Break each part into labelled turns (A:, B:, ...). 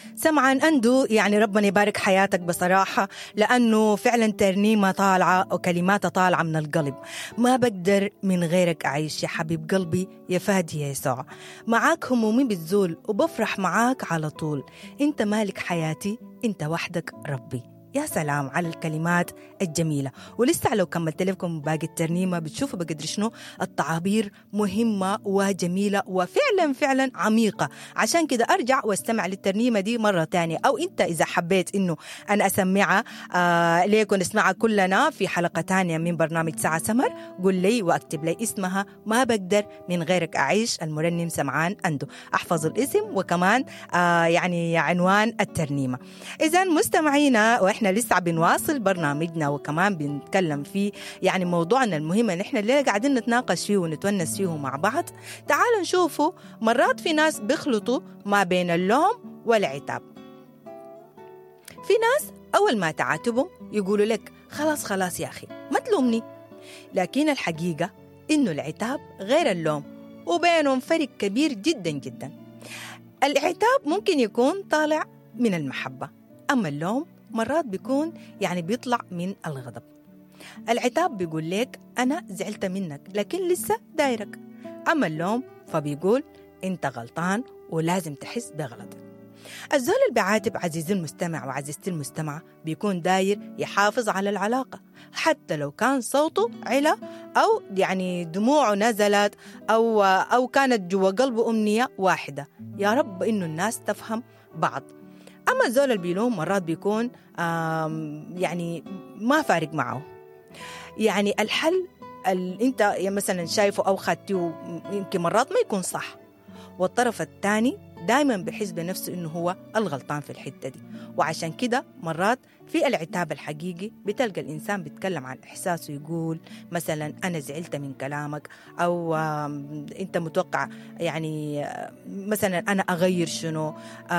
A: سمعا أندو يعني ربنا يبارك حياتك بصراحة لأنه فعلا ترنيمة طالعة وكلماتها طالعة من القلب ما بقدر من غيرك أعيش يا حبيب قلبي يا فادي يا يسوع معاك همومي بتزول وبفرح معاك على طول انت مالك حياتي انت وحدك ربي يا سلام على الكلمات الجميلة ولسه لو كملت لكم باقي الترنيمة بتشوفوا بقدر شنو التعابير مهمة وجميلة وفعلا فعلا عميقة عشان كده أرجع واستمع للترنيمة دي مرة تانية أو أنت إذا حبيت إنه أنا أسمعها آه ليكن نسمعها كلنا في حلقة تانية من برنامج ساعة سمر قل لي واكتب لي اسمها ما بقدر من غيرك أعيش المرنم سمعان أندو أحفظ الاسم وكمان آه يعني عنوان الترنيمة إذا مستمعينا وإحنا لسه بنواصل برنامجنا وكمان بنتكلم فيه يعني موضوعنا المهم ان احنا اللي قاعدين نتناقش فيه ونتونس فيه مع بعض تعالوا نشوفوا مرات في ناس بيخلطوا ما بين اللوم والعتاب في ناس اول ما تعاتبهم يقولوا لك خلاص خلاص يا اخي ما تلومني لكن الحقيقه انه العتاب غير اللوم وبينهم فرق كبير جدا جدا العتاب ممكن يكون طالع من المحبه اما اللوم مرات بيكون يعني بيطلع من الغضب العتاب بيقول لك أنا زعلت منك لكن لسه دايرك أما اللوم فبيقول أنت غلطان ولازم تحس بغلطك الزول اللي بيعاتب عزيزي المستمع وعزيزتي المستمعة بيكون داير يحافظ على العلاقة حتى لو كان صوته علا أو يعني دموعه نزلت أو أو كانت جوا قلبه أمنية واحدة يا رب إنه الناس تفهم بعض اما الزول اللي بيلوم مرات بيكون يعني ما فارق معه يعني الحل اللي انت مثلا شايفه او خدته يمكن مرات ما يكون صح والطرف الثاني دائما بحس بنفسه انه هو الغلطان في الحته دي وعشان كده مرات في العتاب الحقيقي بتلقى الانسان بيتكلم عن احساسه يقول مثلا انا زعلت من كلامك او انت متوقع يعني مثلا انا اغير شنو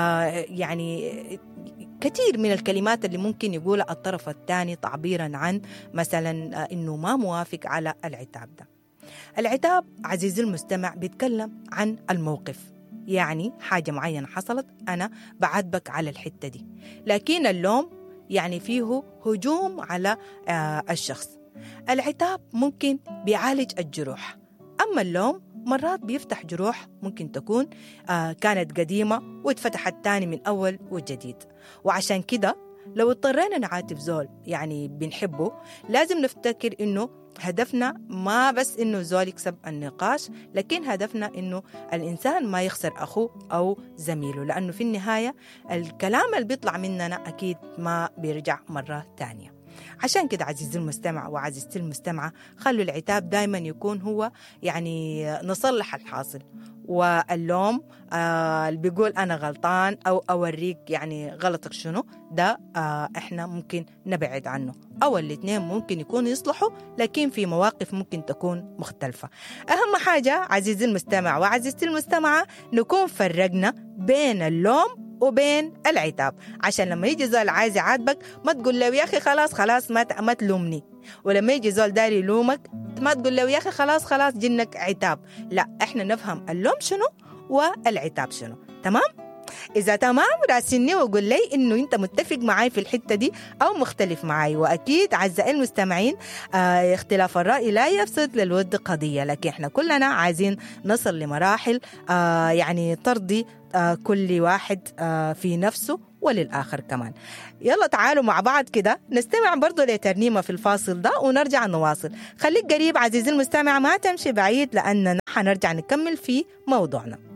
A: يعني كثير من الكلمات اللي ممكن يقولها الطرف الثاني تعبيرا عن مثلا انه ما موافق على العتاب ده العتاب عزيزي المستمع بيتكلم عن الموقف يعني حاجة معينة حصلت أنا بعاتبك على الحتة دي لكن اللوم يعني فيه هجوم على آه الشخص العتاب ممكن بيعالج الجروح أما اللوم مرات بيفتح جروح ممكن تكون آه كانت قديمة واتفتحت تاني من أول وجديد وعشان كده لو اضطرينا نعاتب زول يعني بنحبه لازم نفتكر إنه هدفنا ما بس انه زول يكسب النقاش لكن هدفنا انه الانسان ما يخسر اخوه او زميله لانه في النهايه الكلام اللي بيطلع مننا اكيد ما بيرجع مره ثانيه عشان كده عزيزي المستمع وعزيزتي المستمعة خلوا العتاب دايما يكون هو يعني نصلح الحاصل واللوم آه اللي بيقول أنا غلطان أو أوريك يعني غلطك شنو ده آه إحنا ممكن نبعد عنه أو الاثنين ممكن يكونوا يصلحوا لكن في مواقف ممكن تكون مختلفة أهم حاجة عزيزي المستمع وعزيزتي المستمعة نكون فرقنا بين اللوم وبين العتاب عشان لما يجي زول عايز يعاتبك ما تقول له يا اخي خلاص خلاص ما ما تلومني ولما يجي زول داري يلومك ما تقول له يا اخي خلاص خلاص جنك عتاب لا احنا نفهم اللوم شنو والعتاب شنو تمام إذا تمام راسلني وقول لي إنه أنت متفق معي في الحتة دي أو مختلف معي وأكيد أعزائي المستمعين آه اختلاف الرأي لا يفسد للود قضية لكن إحنا كلنا عايزين نصل لمراحل آه يعني ترضي آه كل واحد آه في نفسه وللآخر كمان يلا تعالوا مع بعض كده نستمع برضو لترنيمة في الفاصل ده ونرجع نواصل خليك قريب عزيزي المستمع ما تمشي بعيد لأننا حنرجع نكمل في موضوعنا